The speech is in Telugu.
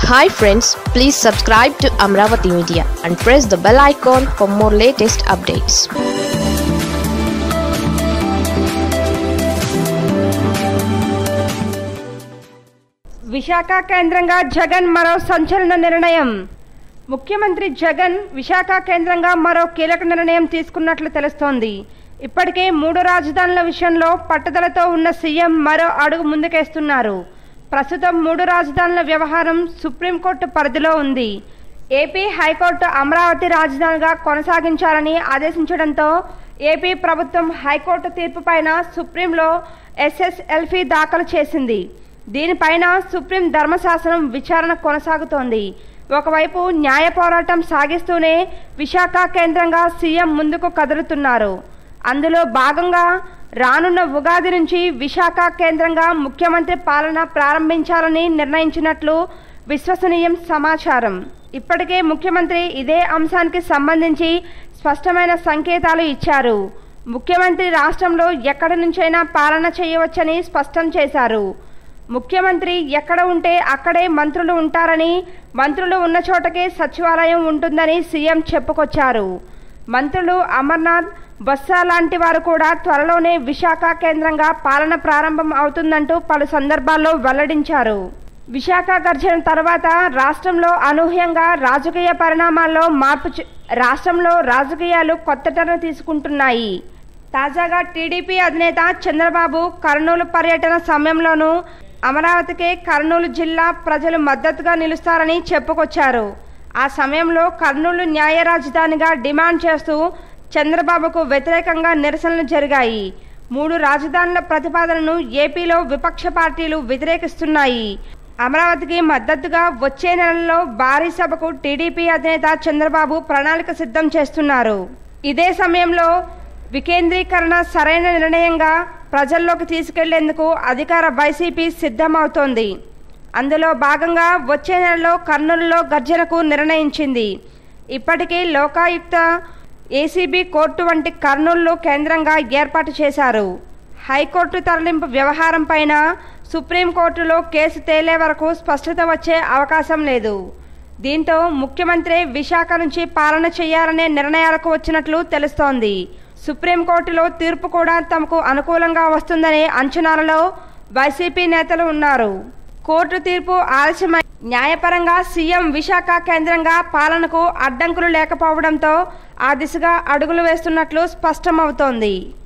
hi friends please subscribe to Amaravati media and press the bell icon for more latest updates Visakha కేంద్రంగా జగన్ మరో సంచలన నిర్ణయం ముఖ్యమంత్రి జగన్ విశాఖ కేంద్రంగా మరో కీలక నిర్ణయం తీసుకున్నట్లు తెలుస్తోంది ఇప్పటికే మూడు రాజధానుల విషయంలో పట్టుదలతో ఉన్న సీఎం మరో అడుగు ముందుకేస్తున్నారు ప్రస్తుతం మూడు రాజధానుల వ్యవహారం సుప్రీంకోర్టు పరిధిలో ఉంది ఏపీ హైకోర్టు అమరావతి రాజధానిగా కొనసాగించాలని ఆదేశించడంతో ఏపీ ప్రభుత్వం హైకోర్టు తీర్పుపైన సుప్రీంలో ఎస్ఎస్ఎల్ఫీ దాఖలు చేసింది దీనిపైన సుప్రీం ధర్మశాసనం విచారణ కొనసాగుతోంది ఒకవైపు న్యాయ పోరాటం సాగిస్తూనే విశాఖ కేంద్రంగా సీఎం ముందుకు కదులుతున్నారు అందులో భాగంగా రానున్న ఉగాది నుంచి విశాఖ కేంద్రంగా ముఖ్యమంత్రి పాలన ప్రారంభించాలని నిర్ణయించినట్లు విశ్వసనీయం సమాచారం ఇప్పటికే ముఖ్యమంత్రి ఇదే అంశానికి సంబంధించి స్పష్టమైన సంకేతాలు ఇచ్చారు ముఖ్యమంత్రి రాష్ట్రంలో ఎక్కడి నుంచైనా పాలన చేయవచ్చని స్పష్టం చేశారు ముఖ్యమంత్రి ఎక్కడ ఉంటే అక్కడే మంత్రులు ఉంటారని మంత్రులు ఉన్న చోటకే సచివాలయం ఉంటుందని సీఎం చెప్పుకొచ్చారు మంత్రులు అమర్నాథ్ బొత్స లాంటి వారు కూడా త్వరలోనే విశాఖ కేంద్రంగా పాలన ప్రారంభం అవుతుందంటూ పలు సందర్భాల్లో వెల్లడించారు విశాఖ గర్జన తర్వాత రాష్ట్రంలో అనూహ్యంగా రాజకీయ పరిణామాల్లో మార్పు చే- రాష్ట్రంలో రాజకీయాలు కొత్త టర్న్ తీసుకుంటున్నాయి తాజాగా టీడీపీ అధినేత చంద్రబాబు కర్నూలు పర్యటన సమయంలోనూ అమరావతికే కర్నూలు జిల్లా ప్రజలు మద్దతుగా నిలుస్తారని చెప్పుకొచ్చారు ఆ సమయంలో కర్నూలు న్యాయ రాజధానిగా డిమాండ్ చేస్తూ చంద్రబాబుకు వ్యతిరేకంగా నిరసనలు జరిగాయి మూడు రాజధానుల ప్రతిపాదనను ఏపీలో విపక్ష పార్టీలు వ్యతిరేకిస్తున్నాయి అమరావతికి మద్దతుగా వచ్చే నెలలో భారీ సభకు టీడీపీ అధినేత చంద్రబాబు ప్రణాళిక సిద్ధం చేస్తున్నారు ఇదే సమయంలో వికేంద్రీకరణ సరైన నిర్ణయంగా ప్రజల్లోకి తీసుకెళ్లేందుకు అధికార వైసీపీ సిద్ధమవుతోంది అందులో భాగంగా వచ్చే నెలలో కర్నూలులో గర్జనకు నిర్ణయించింది ఇప్పటికే లోకాయుక్త ఏసీబీ కోర్టు వంటి కర్నూలులో కేంద్రంగా ఏర్పాటు చేశారు హైకోర్టు తరలింపు వ్యవహారం పైన సుప్రీంకోర్టులో కేసు తేలే వరకు స్పష్టత వచ్చే అవకాశం లేదు దీంతో ముఖ్యమంత్రి విశాఖ నుంచి పాలన చేయాలనే నిర్ణయాలకు వచ్చినట్లు తెలుస్తోంది సుప్రీంకోర్టులో తీర్పు కూడా తమకు అనుకూలంగా వస్తుందనే అంచనాలలో వైసీపీ నేతలు ఉన్నారు కోర్టు తీర్పు ఆలస్యమై న్యాయపరంగా సీఎం విశాఖ కేంద్రంగా పాలనకు అడ్డంకులు లేకపోవడంతో ఆ దిశగా అడుగులు వేస్తున్నట్లు స్పష్టమవుతోంది